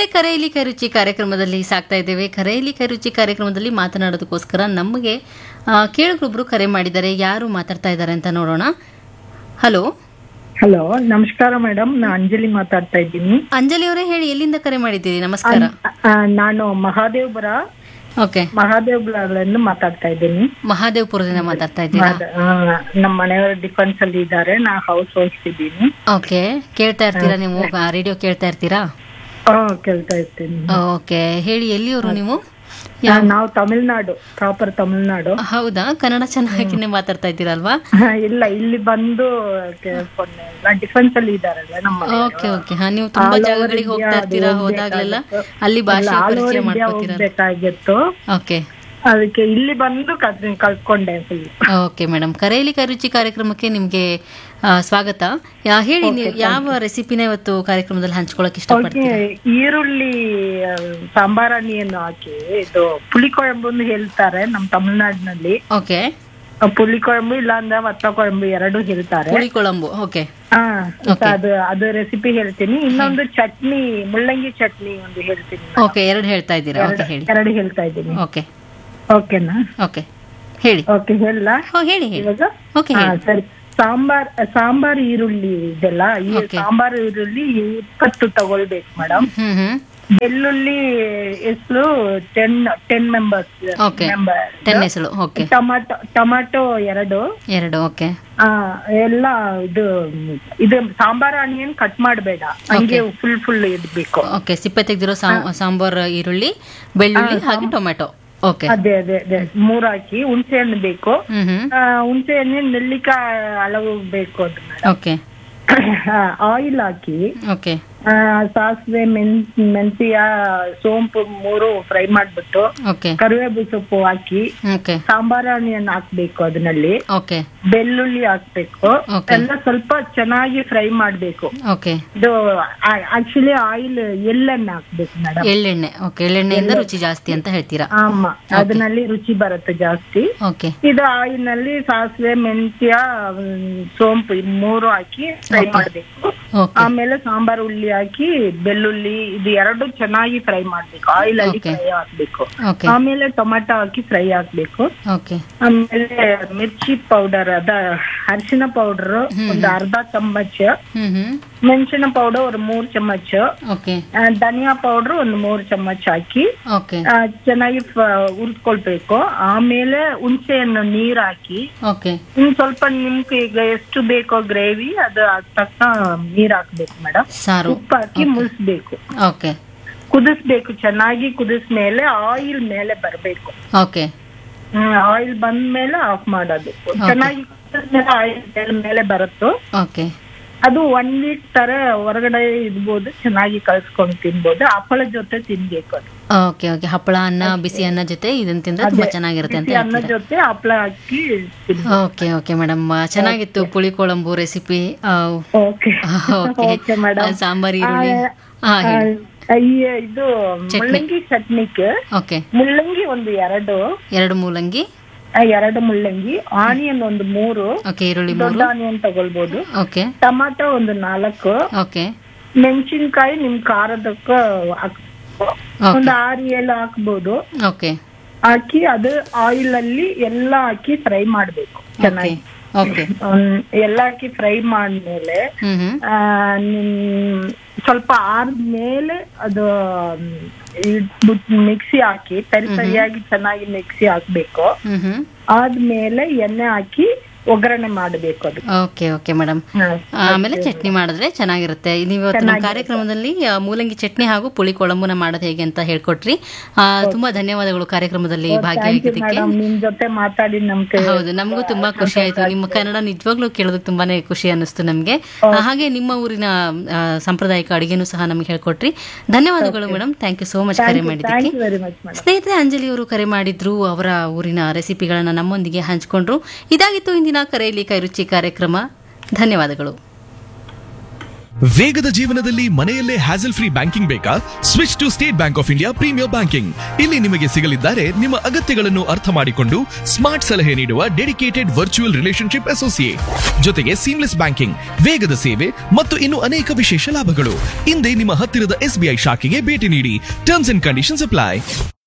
ಕರೆಯಲ್ಲಿ ಕೈರುಚಿ ಕಾರ್ಯಕ್ರಮದಲ್ಲಿ ಸಾಕ್ತಾ ಇದ್ದೇವೆ ಕರೆಯಲ್ಲಿ ಕೈರುಚಿ ಕಾರ್ಯಕ್ರಮದಲ್ಲಿ ಮಾತನಾಡೋದಕ್ಕೋಸ್ಕರ ನಮಗೆ ಆ, ಕೇಳುಗರೊಬ್ರು ಕರೆ ಮಾಡಿದ್ದಾರೆ ಯಾರು ಮಾತಾಡ್ತಾ ಇದ್ದಾರೆ ಅಂತ ನೋಡೋಣ ಹಲೋ ಹಲೋ ನಮಸ್ಕಾರ ಮೇಡಮ್ ನಾನು ಅಂಜಲಿ ಮಾತಾಡ್ತಾ ಇದ್ದೀನಿ ಅಂಜಲಿ ಅವರೇ ಹೇಳಿ ಎಲ್ಲಿಂದ ಕರೆ ಮಾಡಿದ್ದೀರಿ ನಮಸ್ಕಾರ ಆ, ನಾನು ಮಹಾದೇವ್ಪುರ ಓಕೆ ಮಹಾದೇವ್ಗಳಿಂದ ಮಾತಾಡ್ತಾ ಇದ್ದೀನಿ ಮಹಾದೇವ್ಪುರದಿಂದ ಮಾತಾಡ್ತಾ ಇದ್ದೀರಾ ಅದ- ಆ, ನಮ್ಮ ಮನೆಯವರು ಡಿಫೆನ್ಸ್ ಅಲ್ಲಿ ಇದ್ದಾರೆ ನಾ ಹೌಸ್ ವೈಫ್ ಇದ್ದೀನಿ ಓಕೆ ಕೇಳ್ತಾ ಇರ್ತೀರಾ ನೀವು ರೇಡಿಯೋ ಕೇಳ್ತಾ ಇರ್ತೀರಾ ಆ, ಕೇಳ್ತಾ ಇರ್ತೀನಿ ಓಕೆ ಹೇಳಿ ಎಲ್ಲಿಯವರು ನೀವು ಆ, ನಾವು ತಮಿಳ್ನಾಡು ಪ್ರಾಪರ್ ತಮಿಳ್ನಾಡು ಹೌದಾ ಕನ್ನಡ ಚೆನ್ನಾಗಿನೇ ಮಾತಾಡ್ತಾ ಇದ್ದೀರಲ್ವಾ ಆ, ಇಲ್ಲ ಇಲ್ಲಿ ಬಂದು ಕೇಳ್ಕೊಂಡೆ ಡಿಫೆನ್ಸ್ ಅಲ್ಲಿ ಇದಾರಲ್ಲ ನಮ್ಮ ಓಕೆ ಓಕೆ ಹಾ ನೀವು ತುಂಬಾ All over ಜಾಗಗಳಿಗೆ ಹೋಗ್ತಾ India ಇರ್ತೀರಾ ಅದು ಹೋದಾಗ್ಲೆಲ್ಲ ಹೋಗ್ಬೇಕಾಗಿತ್ತು. ಅಲ್ಲಿ ಭಾಷೆ ಆಲ್ ಓವರ್ ಪರಿಚಯ ಇಂಡಿಯಾ ಮಾಡ್ಕೋತೀರಾ ಹೋಗ್ಬೇಕಾಗಿತ್ತು ಓಕೆ ಅದಕ್ಕೆ ಇಲ್ಲಿ ಬಂದು ಕಲ್- ಕಲ್ತ್ಕೊಂಡೆ ಫುಲ್ ಓಕೆ ಮೇಡಮ್ ಕರೆಯಲ್ಲಿ ಕರುಚಿ ಕಾರ್ಯಕ್ರಮಕ್ಕೆ ನಿಮ್ಗೆ ಆ, ಸ್ವಾಗತ ಯಾ- ಹೇಳಿ ನೀವು ಯಾವ ರೆಸಿಪಿನ ಇವತ್ತು ಕಾರ್ಯಕ್ರಮದಲ್ಲಿ ಹಂಚ್ಕೊಳಕ್ ಇಷ್ಟಪಡ್ತೀರಾ ಈರುಳ್ಳಿ ಆ, ಸಾಂಬಾರಣಿಯನ್ನು ಹಾಕಿ ಇದು ಪುಳಿಕೊಳಂಬು ಅಂತ ಹೇಳ್ತಾರೆ ನಮ್ಮ ತಮಿಳ್ನಾಡಿನಲ್ಲಿ ಓಕೆ ಆ, ಪುಳಿಕೊಳಂಬು ಇಲ್ಲಾಂದ್ರೆ ವತ್ತ ಕೊಳಂಬು ಎರಡು ಹೇಳ್ತಾರೆ ಹುಳಿ ಕೊಳಂಬು ಓಕೆ ಹಾ ಅದು ಅದು ರೆಸಿಪಿ ಹೇಳ್ತೀನಿ ಇನ್ನೊಂದು ಚಟ್ನಿ ಮುಳ್ಳಂಗಿ ಚಟ್ನಿ ಒಂದು ಹೇಳ್ತೀನಿ ಓಕೆ ಎರಡು ಹೇಳ್ತಾ ಇದ್ದೀರಾ ಓಕೆ ಹೇಳಿ ಎರಡು ಹೇಳ್ತಾ ಇದ್ದೀನಿ ಓಕೆ ಓಕೆನಾ ಓಕೆ ಹೇಳಿ ಓಕೆ ಹೇಳ ಹೋ ಹೇಳಿ ಹೇಳಿ ಇವಾಗ ಓಕೆ ಹಾ, ಹೇಳಿ ಸರಿ ಸಾಂಬಾರ್ ಸಾಂಬಾರ್ ಈರುಳ್ಳಿ ಇದೆಲ್ಲ ಈ Okay. ಸಾಂಬಾರ್ ಈರುಳ್ಳಿ ಇಪ್ಪತ್ತು ತಗೊಳ್ಬೇಕು ಮೇಡಮ್ ಹ್ಮ್ ಹ್ಮ್ ಬೆಳ್ಳುಳ್ಳಿ ಎಷ್ಟು ten ten members Okay. Member ten ಹೆಸಳು ಓಕೆ ಟೊಮಾಟೊ ಟೊಮಾಟೊ ಎರಡು ಎರಡು ಓಕೆ ಆ, ಎಲ್ಲ ಇದು ಇದು ಸಾಂಬಾರ್ ಆನಿಯನ್ ಕಟ್ ಮಾಡಬೇಡ ಹಂಗೆ ಫುಲ್ ಫುಲ್ ಇಡ್ಬೇಕು ಓಕೆ ಸಿಪ್ಪೆ ತೆಗೆದಿರೋ ಸಾಂಬಾರ್ ಈರುಳ್ಳಿ ಬೆಳ್ಳುಳ್ಳಿ ಹಾಗೆ ಟೊಮೆಟೊ ಓಕೆ ಅದೇ ಅದೇ ಅದೇ ಮೂರ್ ಹಾಕಿ ಹುಣಸೆ ಹಣ್ಣು ಬೇಕು ಹ್ಮ್ ಹ್ಮ್ ಆ, ಹುಣಸೆ ಹಣ್ಣು ನೆಲ್ಲಿಕಾಯಿ ಹಲವು ಬೇಕು ಅದು ಓಕೆ ಆಯಿಲ್ ಹಾಕಿ ಓಕೆ ಆ, ಸಾಸಿವೆ ಮೆಣ್ ಮೆಣಸಿಯ ಸೋಂಪು ಮೂರು ಫ್ರೈ ಮಾಡ್ಬಿಟ್ಟು ಓಕೆ ಕರಿವೇಬು ಸೊಪ್ಪು ಹಾಕಿ ಓಕೆ ಸಾಂಬಾರ್ ಆನಿಯನ್ ಹಾಕ್ಬೇಕು ಅದರಲ್ಲಿ ಓಕೆ ಬೆಳ್ಳುಳ್ಳಿ ಹಾಕ್ಬೇಕು Okay. ಎಲ್ಲ ಸ್ವಲ್ಪ ಚೆನ್ನಾಗಿ ಫ್ರೈ ಮಾಡ್ಬೇಕು ಓಕೆ ಇದು ಆಕ್ಚುಲಿ ಆಯಿಲ್ ಎಳ್ಳೆಣ್ಣೆ ಹಾಕ್ಬೇಕು ಮೇಡಮ್ ಎಳ್ಳೆಣ್ಣೆ ಓಕೆ ಎಳ್ಳೆಣ್ಣೆಯಿಂದ ರುಚಿ ಜಾಸ್ತಿ ಅಂತ ಹೇಳ್ತೀರಾ ಆಮ ಅದರಲ್ಲಿ ರುಚಿ ಬರುತ್ತೆ ಜಾಸ್ತಿ ಓಕೆ ಇದು ಆಯಿಲ್ ನಲ್ಲಿ ಸಾಸಿವೆ ಮೆಂತ್ಯ ಮ್, ಸೋಂಪು ಈ ಮೂರು ಹಾಕಿ ಫ್ರೈ ಮಾಡ್ಬೇಕು ಓಕೆ ಆಮೇಲೆ ಸಾಂಬಾರ್ ಉಳ್ಳಿ ಹಾಕಿ ಬೆಳ್ಳುಳ್ಳಿ ಇದು ಎರಡು ಚೆನ್ನಾಗಿ ಫ್ರೈ ಮಾಡ್ಬೇಕು ಆಯಿಲ್ ಅಲ್ಲಿ Okay. ಫ್ರೈ ಹಾಕ್ಬೇಕು ಓಕೆ ಆಮೇಲೆ ಟೊಮಾಟೊ ಹಾಕಿ ಫ್ರೈ ಹಾಕ್ಬೇಕು ಓಕೆ ಆಮೇಲೆ ಮಿರ್ಚಿ ಪೌಡರ್ ಅದ ಅರಿಶಿನ ಪೌಡರ್ ಒಂದು ಅರ್ಧ ಚಮಚ ಹ್ಮ್ ಹ್ಮ್ ಮೆಣಸಿನ ಪೌಡರ್ ಒಂದು ಮೂರ್ ಚಮಚ ಓಕೆ ಆ, ಧನಿಯಾ ಪೌಡರ್ ಒಂದು ಮೂರ್ ಚಮಚ ಹಾಕಿ ಓಕೆ ಆ, ಚೆನ್ನಾಗಿ ಫ- ಹುರ್ಕೊಳ್ಬೇಕು ಆಮೇಲೆ ಹುಣಸೆಯನ್ನು ನೀರ್ ಹಾಕಿ ಓಕೆ ಇನ್ ಸ್ವಲ್ಪ ನಿಮ್ಗೆ ಈಗ ಎಷ್ಟು ಬೇಕೋ ಗ್ರೇವಿ ಅದು ಅದ್ ತಕ್ಕ ನೀರ್ ಹಾಕ್ಬೇಕು ಮೇಡಮ್ ಸಾರು ಉಪ್ಪು ಹಾಕಿ ಮುಳಿಸ್ಬೇಕು ಓಕೆ ಕುದಿಸ್ಬೇಕು ಚೆನ್ನಾಗಿ ಕುದಿಸ್ಮೇಲೆ ಆಯಿಲ್ ಮೇಲೆ ಬರ್ಬೇಕು ಓಕೆ ಆಯಿಲ್ ಬಂದ್ಮೇಲೆ ಆಫ್ ಮಾಡೋದು ಚೆನ್ನಾಗಿ ಕುದಿಸ್ಮೇಲೆ ಆಯಿಲ್ ಮೇಲೆ ಬರುತ್ತೋ ಓಕೆ ಅದು ಒನ್ ವೀಕ್ ತರ ಹೊರಗಡೆ ಇಡ್ಬೋದು ಚೆನ್ನಾಗಿ ಕಳ್ಸ್ಕೊಂಡ್ ತಿನ್ಬೋದು ಹಪ್ಪಳ ಜೊತೆ ತಿನ್ಬೇಕು ಅದು ಓಕೆ ಓಕೆ ಹಪ್ಪಳ ಅನ್ನ ಬಿಸಿ ಅನ್ನ ಜೊತೆ ಇದನ್ನ ತಿಂದ್ರೆ ತುಂಬಾ ಚೆನ್ನಾಗಿರುತ್ತೆ ಅಂತ ಬಿಸಿ ಅನ್ನ ಹೇಳ್ತೀರಾ ಜೊತೆ ಹಪ್ಪಳ ಹಾಕಿ ತಿನ್ಬೇಕು ಓಕೆ ಓಕೆ ಮೇಡಮ್ ಚೆನ್ನಾಗಿತ್ತು puli kolambu recipe okay okay okay madam sambar ಈರುಳ್ಳಿ ಹಾ ಹೇಳಿ ಇದು ಮುಳ್ಳಂಗಿ ಚಟ್ನಿಗೆ ಓಕೆ ಮುಳ್ಳಂಗಿ ಒಂದು ಎರಡು ಎರಡು ಮೂಲಂಗಿ ಆ, ಎರಡು ಮುಳ್ಳಂಗಿ ಆನಿಯನ್ ಒಂದು ಮೂರು ಓಕೆ ಈರುಳ್ಳಿ ದೊಡ್ಡ ಮೂರು ಆನಿಯನ್ ತಗೊಳ್ಬೋದು ಓಕೆ ಟಮಾಟೊ ಒಂದು ನಾಲ್ಕು ಓಕೆ ಮೆಣಸಿನ್ಕಾಯಿ ನಿಮ್ ಖಾರದಕ್ಕ ಹಾಕ್ಬೇಕು. ಒಂದು ಆರು ಏಳು ಹಾಕ್ಬೋದು ಓಕೆ ಹಾಕಿ ಅದು ಆಯಿಲ್ ಅಲ್ಲಿ ಎಲ್ಲ ಹಾಕಿ ಫ್ರೈ ಮಾಡ್ಬೇಕು ಓಕೆ ಚೆನ್ನಾಗಿ ಓಕೆ ಒಂದ್- ಎಲ್ಲ ಹಾಕಿ ಫ್ರೈ ಮಾಡ್ಮೇಲೆ ಹ್ಮ್ ಹ್ಮ್ ಆ, ನಿಮ್ ಸ್ವಲ್ಪ ಆರ್ಮೇಲೆ ಅದು ಮಿಕ್ಸಿ ಹಾಕಿ ಸರಿ ಸರಿಯಾಗಿ ಚೆನ್ನಾಗಿ ಮಿಕ್ಸಿ ಹಾಕ್ಬೇಕು ಹ್ಮ್ ಹ್ಮ್ ಆದ್ಮೇಲೆ ಎಣ್ಣೆ ಹಾಕಿ ಒಗ್ಗರಣೆ ಮಾಡಬೇಕು ಅದು ಓಕೆ ಓಕೆ ಮೇಡಮ್ ಆಮೇಲೆ ಚಟ್ನಿ ಮಾಡಿದ್ರೆ ಚೆನ್ನಾಗಿರುತ್ತೆ ನೀವು ಇವತ್ತು ನಮ್ಮ ಕಾರ್ಯಕ್ರಮದಲ್ಲಿ ಆ, ಮೂಲಂಗಿ ಚಟ್ನಿ ಹಾಗೂ ಪುಳಿ ಕೊಳಂಬುನ ಮಾಡೋದು ಹೇಗೆ ಅಂತ ಹೇಳ್ಕೊಟ್ರಿ ಆ, ತುಂಬಾ ಧನ್ಯವಾದಗಳು ಕಾರ್ಯಕ್ರಮದಲ್ಲಿ ಭಾಗಿಯಾಗಿದ್ದಕ್ಕೆ ಮೇಡಮ್ ನಿಮ್ ಜೊತೆ ಮಾತಾಡಿ ನಮ್ಗೆ ಹೌದು ನಮಗೂ ತುಂಬಾ ಖುಷಿ ಆಯ್ತು ನಿಮ್ಮ ಕನ್ನಡ ನಿಜವಾಗ್ಲೂ ಕೇಳೋದಕ್ಕೆ ತುಂಬಾನೇ ಖುಷಿ ಅನ್ನಿಸ್ತು ನಮ್ಗೆ ಆ, ಹಾಗೆ ನಿಮ್ಮ ಊರಿನ ಆ, ಸಾಂಪ್ರದಾಯಿಕ ಅಡಿಗೆನೂ ಸಹ ನಮ್ಗೆ ಹೇಳ್ಕೊಟ್ರಿ ಧನ್ಯವಾದಗಳು madam thank you so much ಕರೆ ಮಾಡಿದ್ದಕ್ಕೆ thank you very much madam ಸ್ನೇಹಿತರೆ ಅಂಜಲಿ ಅವರು ಕರೆ ಮಾಡಿದ್ರು ಅವರ ಊರಿನ ರೆಸಿಪಿಗಳನ್ನ ನಮ್ಮೊಂದಿಗೆ ಹಂಚಿಕೊಂಡ್ರು ಇದಾಗಿತ್ತು ಇಂದಿನ ಕರೆಯಲ್ಲಿ ಕೈರುಚಿ ಕಾರ್ಯಕ್ರಮ ಧನ್ಯವಾದಗಳು ವೇಗದ ಜೀವನದಲ್ಲಿ ಮನೆಯಲ್ಲೇ ಹ್ಯಾಸಲ್ ಫ್ರೀ ಬ್ಯಾಂಕಿಂಗ್ ಬೇಕಾ switch to state bank of India premier banking ಇಲ್ಲಿ ನಿಮಗೆ ಸಿಗಲಿದ್ದಾರೆ ನಿಮ್ಮ ಅಗತ್ಯಗಳನ್ನು ಅರ್ಥ ಮಾಡಿಕೊಂಡು ಸ್ಮಾರ್ಟ್ ಸಲಹೆ ನೀಡುವ ಡೆಡಿಕೇಟೆಡ್ ವರ್ಚುವಲ್ ರಿಲೇಶನ್ಶಿಪ್ ಅಸೋಸಿಯೇಟ್ ಜೊತೆಗೆ ಸೀಮ್ಲೆಸ್ ಬ್ಯಾಂಕಿಂಗ್ ವೇಗದ ಸೇವೆ ಮತ್ತು ಇನ್ನು ಅನೇಕ ವಿಶೇಷ ಲಾಭಗಳು ಹಿಂದೆ ನಿಮ್ಮ ಹತ್ತಿರದ ಎಸ್ಬಿಐ ಶಾಖೆಗೆ ಭೇಟಿ ನೀಡಿ ಟರ್ಮ್ಸ್ ಅಂಡ್ ಕಂಡೀಷನ್ಸ್ ಅಪ್ಲೈ